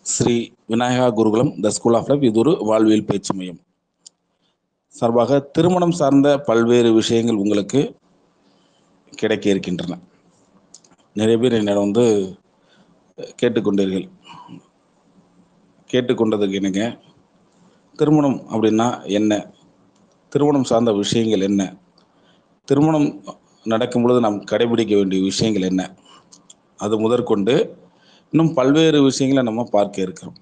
ஸ்ரீ விநாயகா குருகுலம் the school of life இது ஒரு வாழ்வியல் பயிற்சி மையம் சார்பாக திருமணம் சார்ந்த பல்வேறு விஷயங்கள் உங்களுக்கு கிடைக்க இருக்கின்றன நிறைய பேர் என்னிடம் வந்து கேட்டுக்கொண்டீர்கள் கேட்டுக்கொண்டதுக்கு என்னங்க திருமணம் அப்படின்னா என்ன திருமணம் சார்ந்த விஷயங்கள் என்ன திருமணம் நடக்கும் பொழுது நாம் கடைபிடிக்க வேண்டிய விஷயங்கள் என்ன அது முதற்கொண்டு இன்னும் பல்வேறு விஷயங்களை நம்ம பார்க்க இருக்கிறோம்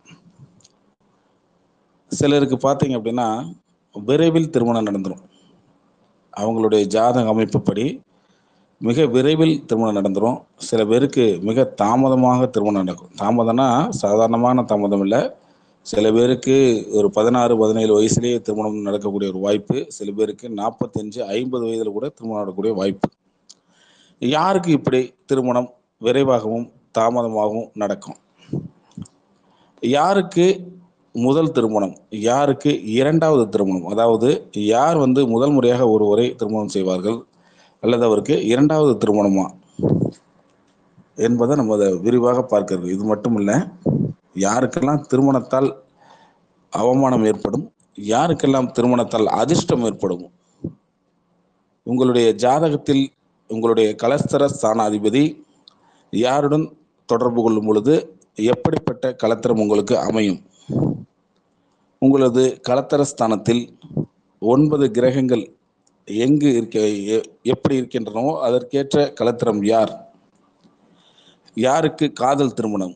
சிலருக்கு பார்த்தீங்க அப்படின்னா விரைவில் திருமணம் நடந்துடும் அவங்களுடைய ஜாதக அமைப்புப்படி மிக விரைவில் திருமணம் நடந்துடும் சில பேருக்கு மிக தாமதமாக திருமணம் நடக்கும் தாமதம்னா சாதாரணமான தாமதம் இல்லை சில பேருக்கு ஒரு பதினாறு பதினேழு வயசுலேயே திருமணம் நடக்கக்கூடிய ஒரு வாய்ப்பு சில பேருக்கு நாற்பத்தஞ்சு ஐம்பது வயதில் கூட திருமணம் நடக்கக்கூடிய வாய்ப்பு யாருக்கு இப்படி திருமணம் விரைவாகவும் தாமதமாகவும் நடக்கும் யாருக்கு முதல் திருமணம் யாருக்கு இரண்டாவது திருமணம் அதாவது யார் வந்து முதல் முறையாக ஒருவரை திருமணம் செய்வார்கள் அல்லது அவருக்கு இரண்டாவது திருமணமா என்பதை நம்ம அதை விரிவாக பார்க்கிறது இது மட்டும் இல்லை யாருக்கெல்லாம் திருமணத்தால் அவமானம் ஏற்படும் யாருக்கெல்லாம் திருமணத்தால் அதிர்ஷ்டம் ஏற்படும் உங்களுடைய ஜாதகத்தில் உங்களுடைய கலஸ்தர ஸ்தானாதிபதி யாருடன் தொடர்பு கொள்ளும் பொழுது எப்படிப்பட்ட கலத்திரம் உங்களுக்கு அமையும் உங்களது கலத்தர ஸ்தானத்தில் ஒன்பது கிரகங்கள் எங்கு இருக்க எ- எப்படி இருக்கின்றனவோ அதற்கேற்ற கலத்திரம் யார் யாருக்கு காதல் திருமணம்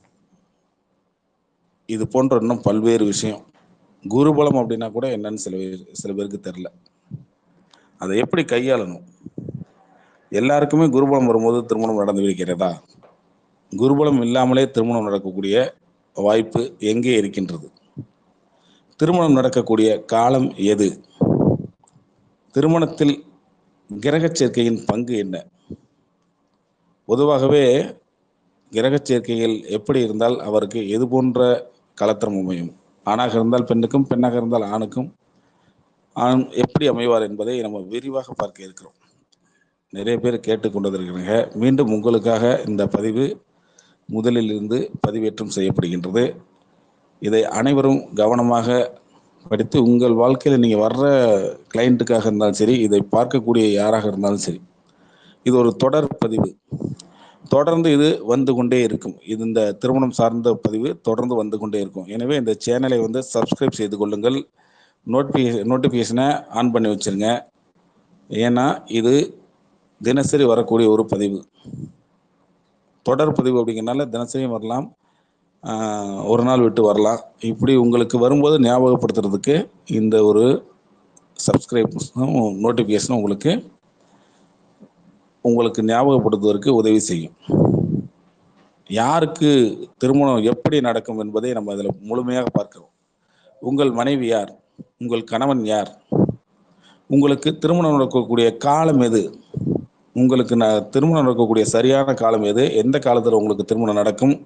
இது போன்ற இன்னும் பல்வேறு விஷயம் குருபலம் அப்படின்னா கூட என்னன்னு சில பேர் சில பேருக்கு தெரில அதை எப்படி கையாளணும் எல்லாருக்குமே குருபலம் வரும்போது திருமணம் நடந்து இருக்கிறதா குருபலம் இல்லாமலே திருமணம் நடக்கக்கூடிய வாய்ப்பு எங்கே இருக்கின்றது திருமணம் நடக்கக்கூடிய காலம் எது திருமணத்தில் கிரகச் சேர்க்கையின் பங்கு என்ன பொதுவாகவே கிரகச் சேர்க்கைகள் எப்படி இருந்தால் அவருக்கு எது போன்ற கலத்திரம் அமையும் ஆணாக இருந்தால் பெண்ணுக்கும் பெண்ணாக இருந்தால் ஆணுக்கும் ஆண் எப்படி அமைவார் என்பதை நம்ம விரிவாக பார்க்க இருக்கிறோம் நிறைய பேர் கேட்டுக்கொண்டிருக்கிறாங்க மீண்டும் உங்களுக்காக இந்த பதிவு முதலில் இருந்து பதிவேற்றம் செய்யப்படுகின்றது இதை அனைவரும் கவனமாக படித்து உங்கள் வாழ்க்கையில் நீங்கள் வர்ற கிளைண்ட்டுக்காக இருந்தாலும் சரி இதை பார்க்கக்கூடிய யாராக இருந்தாலும் சரி இது ஒரு தொடர் பதிவு தொடர்ந்து இது வந்து கொண்டே இருக்கும் இது இந்த திருமணம் சார்ந்த பதிவு தொடர்ந்து வந்து கொண்டே இருக்கும் எனவே இந்த சேனலை வந்து சப்ஸ்கிரைப் செய்து கொள்ளுங்கள் நோட்டிஃபிகே நோட்டிஃபிகேஷனை ஆன் பண்ணி வச்சிருங்க ஏன்னா இது தினசரி வரக்கூடிய ஒரு பதிவு தொடர் பதிவு அப்படிங்கிறனால தினசரியும் வரலாம் ஆஹ் ஒரு நாள் விட்டு வரலாம் இப்படி உங்களுக்கு வரும்போது ஞாபகப்படுத்துறதுக்கு இந்த ஒரு சப்ஸ்கிரைப்ஸும் நோட்டிஃபிகேஷனும் உங்களுக்கு உங்களுக்கு ஞாபகப்படுத்துவதற்கு உதவி செய்யும் யாருக்கு திருமணம் எப்படி நடக்கும் என்பதை நம்ம அதில் முழுமையாக பார்க்கிறோம் உங்கள் மனைவி யார் உங்கள் கணவன் யார் உங்களுக்கு திருமணம் நடக்கக்கூடிய காலம் எது உங்களுக்கு ந திருமணம் நடக்கக்கூடிய சரியான காலம் எது எந்த காலத்தில் உங்களுக்கு திருமணம் நடக்கும்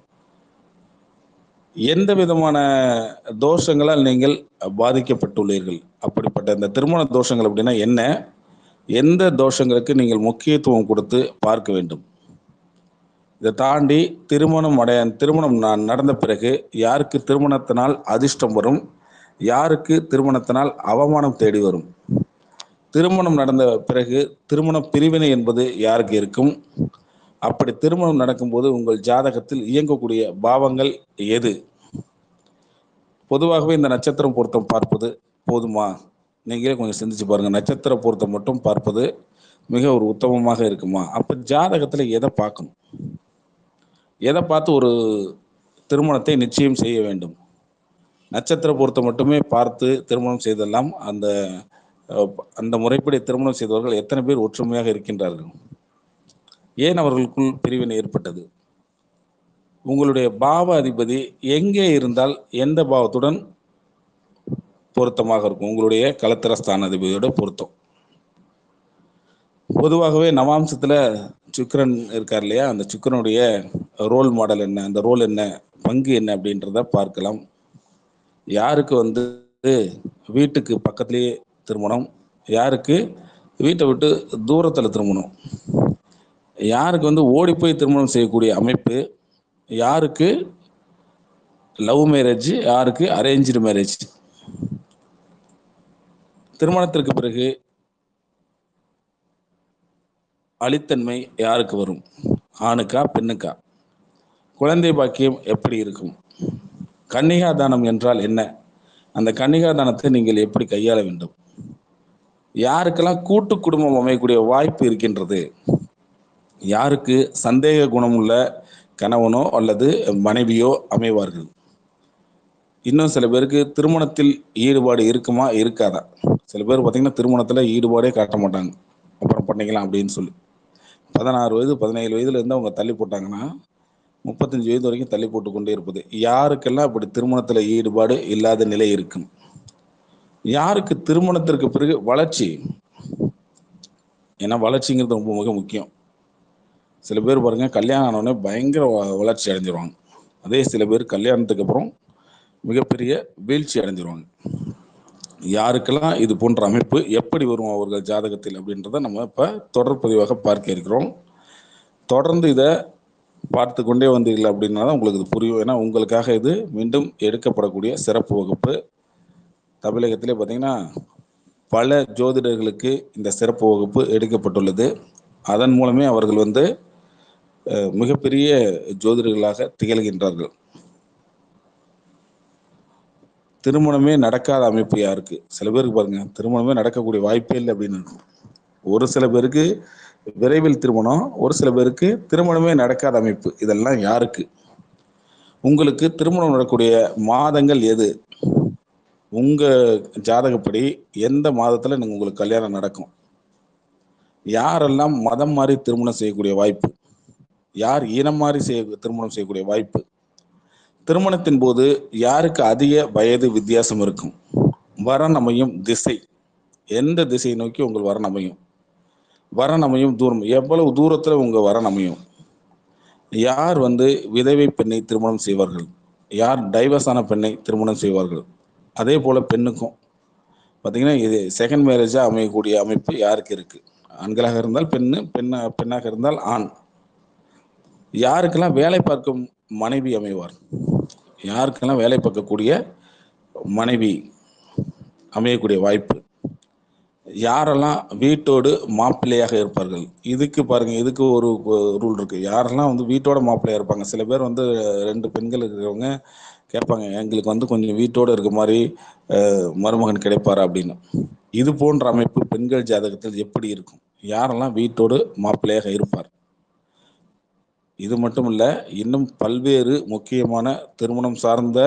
எந்த விதமான தோஷங்களால் நீங்கள் பாதிக்கப்பட்டுள்ளீர்கள் அப்படிப்பட்ட இந்த திருமண தோஷங்கள் அப்படின்னா என்ன எந்த தோஷங்களுக்கு நீங்கள் முக்கியத்துவம் கொடுத்து பார்க்க வேண்டும் இதை தாண்டி திருமணம் அடைய திருமணம் ந- நடந்த பிறகு யாருக்கு திருமணத்தினால் அதிர்ஷ்டம் வரும் யாருக்கு திருமணத்தினால் அவமானம் தேடி வரும் திருமணம் நடந்த பிறகு திருமண பிரிவினை என்பது யாருக்கு இருக்கும் அப்படி திருமணம் நடக்கும்போது உங்கள் ஜாதகத்தில் இயங்கக்கூடிய பாவங்கள் எது பொதுவாகவே இந்த நட்சத்திரம் பொருத்தம் பார்ப்பது போதுமா நீங்களே கொஞ்சம் சிந்திச்சு பாருங்க நட்சத்திர பொருத்தம் மட்டும் பார்ப்பது மிக ஒரு உத்தமமாக இருக்குமா அப்ப ஜாதகத்துல எதை பார்க்கணும் எதை பார்த்து ஒரு திருமணத்தை நிச்சயம் செய்ய வேண்டும் நட்சத்திர பொருத்தம் மட்டுமே பார்த்து திருமணம் செய்தெல்லாம் அந்த அஹ், அந்த முறைப்படி திருமணம் செய்தவர்கள் எத்தனை பேர் ஒற்றுமையாக இருக்கின்றார்கள் ஏன் அவர்களுக்குள் பிரிவினை ஏற்பட்டது உங்களுடைய பாவ அதிபதி எங்கே இருந்தால் எந்த பாவத்துடன் பொருத்தமாக இருக்கும் உங்களுடைய கலத்திர ஸ்தானாதிபதியோட பொருத்தம் பொதுவாகவே நவாம்சத்துல சுக்கிரன் இருக்கார் இல்லையா அந்த சுக்கிரனுடைய ரோல் மாடல் என்ன அந்த ரோல் என்ன பங்கு என்ன அப்படின்றத பார்க்கலாம் யாருக்கு வந்து வீட்டுக்கு பக்கத்திலேயே திருமணம் யாருக்கு வீட்டை விட்டு தூரத்தில் திருமணம் யாருக்கு வந்து ஓடி போய் திருமணம் செய்யக்கூடிய அமைப்பு யாருக்கு லவ் மேரேஜ் யாருக்கு அரேஞ்சு மேரேஜ் திருமணத்திற்கு பிறகு அழித்தன்மை யாருக்கு வரும் ஆணுக்கா பெண்ணுக்கா குழந்தை பாக்கியம் எப்படி இருக்கும் கன்னிகா தானம் என்றால் என்ன அந்த கன்னிகா தானத்தை நீங்கள் எப்படி கையாள வேண்டும் யாருக்கெல்லாம் கூட்டு குடும்பம் அமையக்கூடிய வாய்ப்பு இருக்கின்றது யாருக்கு சந்தேக குணமுள்ள கணவனோ அல்லது மனைவியோ அமைவார்கள் இன்னும் சில பேருக்கு திருமணத்தில் ஈடுபாடு இருக்குமா இருக்காதா சில பேர் பார்த்தீங்கன்னா திருமணத்தில் ஈடுபாடே காட்ட மாட்டாங்க அப்புறம் பண்ணிக்கலாம் அப்படின்னு சொல்லி பதினாறு வயது பதினேழு வயதுல இருந்து அவங்க தள்ளி போட்டாங்கன்னா முப்பத்தஞ்சு வயது வரைக்கும் தள்ளி போட்டு கொண்டே இருப்பது யாருக்கெல்லாம் அப்படி திருமணத்தில் ஈடுபாடு இல்லாத நிலை இருக்கும் யாருக்கு திருமணத்திற்கு பிறகு வளர்ச்சி ஏன்னா வளர்ச்சிங்கிறது ரொம்ப மிக முக்கியம் சில பேர் பாருங்க கல்யாணம் ஆனவுடனே பயங்கர வ- வளர்ச்சி அடைஞ்சிருவாங்க அதே சில பேர் கல்யாணத்துக்கு அப்புறம் மிகப்பெரிய வீழ்ச்சி அடைஞ்சிருவாங்க யாருக்கெல்லாம் இது போன்ற அமைப்பு எப்படி வரும் அவர்கள் ஜாதகத்தில் அப்படின்றத நம்ம இப்போ தொடர் பதிவாக பார்க்க இருக்கிறோம் தொடர்ந்து இதை பார்த்து கொண்டே வந்தீர்கள் அப்படின்னா தான் உங்களுக்கு இது புரியும் ஏன்னா உங்களுக்காக இது மீண்டும் எடுக்கப்படக்கூடிய சிறப்பு வகுப்பு தமிழகத்திலே பார்த்தீங்கன்னா பல ஜோதிடர்களுக்கு இந்த சிறப்பு வகுப்பு எடுக்கப்பட்டுள்ளது அதன் மூலமே அவர்கள் வந்து அஹ், மிகப்பெரிய ஜோதிடர்களாக திகழ்கின்றார்கள் திருமணமே நடக்காத அமைப்பு யாருக்கு சில பேருக்கு பாருங்க திருமணமே நடக்கக்கூடிய வாய்ப்பே இல்லை அப்படின்னு இருக்கும். ஒரு சில பேருக்கு விரைவில் திருமணம் ஒரு சில பேருக்கு திருமணமே நடக்காத அமைப்பு இதெல்லாம் யாருக்கு உங்களுக்கு திருமணம் நடக்கக்கூடிய மாதங்கள் எது உங்க ஜாதகப்படி எந்த மாதத்துல நீங்க உங்களுக்கு கல்யாணம் நடக்கும் யாரெல்லாம் மதம் மாறி திருமணம் செய்யக்கூடிய வாய்ப்பு யார் இனம் மாறி செய்ய திருமணம் செய்யக்கூடிய வாய்ப்பு திருமணத்தின் போது யாருக்கு அதிக வயது வித்தியாசம் இருக்கும் வரன் அமையும் திசை எந்த திசையை நோக்கி உங்கள் வரன் அமையும் வரன் அமையும் தூரம் எவ்வளவு தூரத்துல உங்க வரன் அமையும் யார் வந்து விதவை பெண்ணை திருமணம் செய்வார்கள் யார் டைவர்ஸ் ஆன பெண்ணை திருமணம் செய்வார்கள் அதே போல பெண்ணுக்கும் பார்த்தீங்கன்னா இது செகண்ட் மேரேஜாக அமையக்கூடிய அமைப்பு யாருக்கு இருக்கு ஆண்களாக இருந்தால் பெண்ணு பெண்ணா பெண்ணாக இருந்தால் ஆண் யாருக்கெல்லாம் வேலை பார்க்கும் மனைவி அமைவார் யாருக்கெல்லாம் வேலை பார்க்கக்கூடிய மனைவி அமையக்கூடிய வாய்ப்பு யாரெல்லாம் வீட்டோடு மாப்பிள்ளையாக இருப்பார்கள் இதுக்கு பாருங்க இதுக்கு ஒரு ரூல் இருக்கு யாரெல்லாம் வந்து வீட்டோட மாப்பிள்ளையா இருப்பாங்க சில பேர் வந்து ரெண்டு பெண்கள் இருக்கிறவங்க கேட்பாங்க எங்களுக்கு வந்து கொஞ்சம் வீட்டோட இருக்க மாதிரி அஹ், மருமகன் கிடைப்பாரா அப்படின்னு இது போன்ற அமைப்பு பெண்கள் ஜாதகத்தில் எப்படி இருக்கும் யாரெல்லாம் வீட்டோடு மாப்பிள்ளையாக இருப்பார் இது மட்டும் இல்ல இன்னும் பல்வேறு முக்கியமான திருமணம் சார்ந்த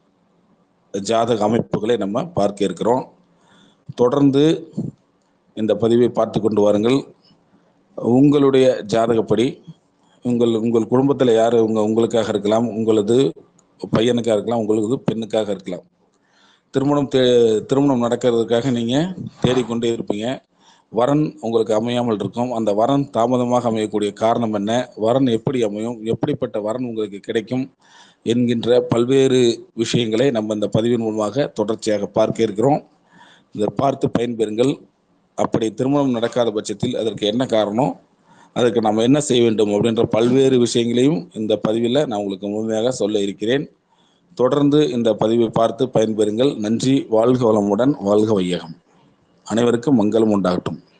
ஜாதக அமைப்புகளை நம்ம பார்க்க இருக்கிறோம் தொடர்ந்து இந்த பதிவை பார்த்து கொண்டு வாருங்கள் உங்களுடைய ஜாதகப்படி உங்கள் உங்கள் குடும்பத்தில் யார் உங்க உங்களுக்காக இருக்கலாம் உங்களது பையனுக்காக இருக்கலாம் உங்களது பெண்ணுக்காக இருக்கலாம் திருமணம் தே திருமணம் நடக்கிறதுக்காக நீங்கள் தேடிக்கொண்டே இருப்பீங்க வரன் உங்களுக்கு அமையாமல் இருக்கும் அந்த வரன் தாமதமாக அமையக்கூடிய காரணம் என்ன வரன் எப்படி அமையும் எப்படிப்பட்ட வரன் உங்களுக்கு கிடைக்கும் என்கின்ற பல்வேறு விஷயங்களை நம்ம இந்த பதிவின் மூலமாக தொடர்ச்சியாக பார்க்க இருக்கிறோம் இதை பார்த்து பயன்பெறுங்கள் அப்படி திருமணம் நடக்காத பட்சத்தில் அதற்கு என்ன காரணம் அதுக்கு நம்ம என்ன செய்ய வேண்டும் அப்படின்ற பல்வேறு விஷயங்களையும் இந்த பதிவில் நான் உங்களுக்கு முழுமையாக சொல்ல இருக்கிறேன் தொடர்ந்து இந்த பதிவை பார்த்து பயன்பெறுங்கள் நன்றி வாழ்க வளமுடன் வாழ்க வையகம் அனைவருக்கும் மங்களம் உண்டாகட்டும்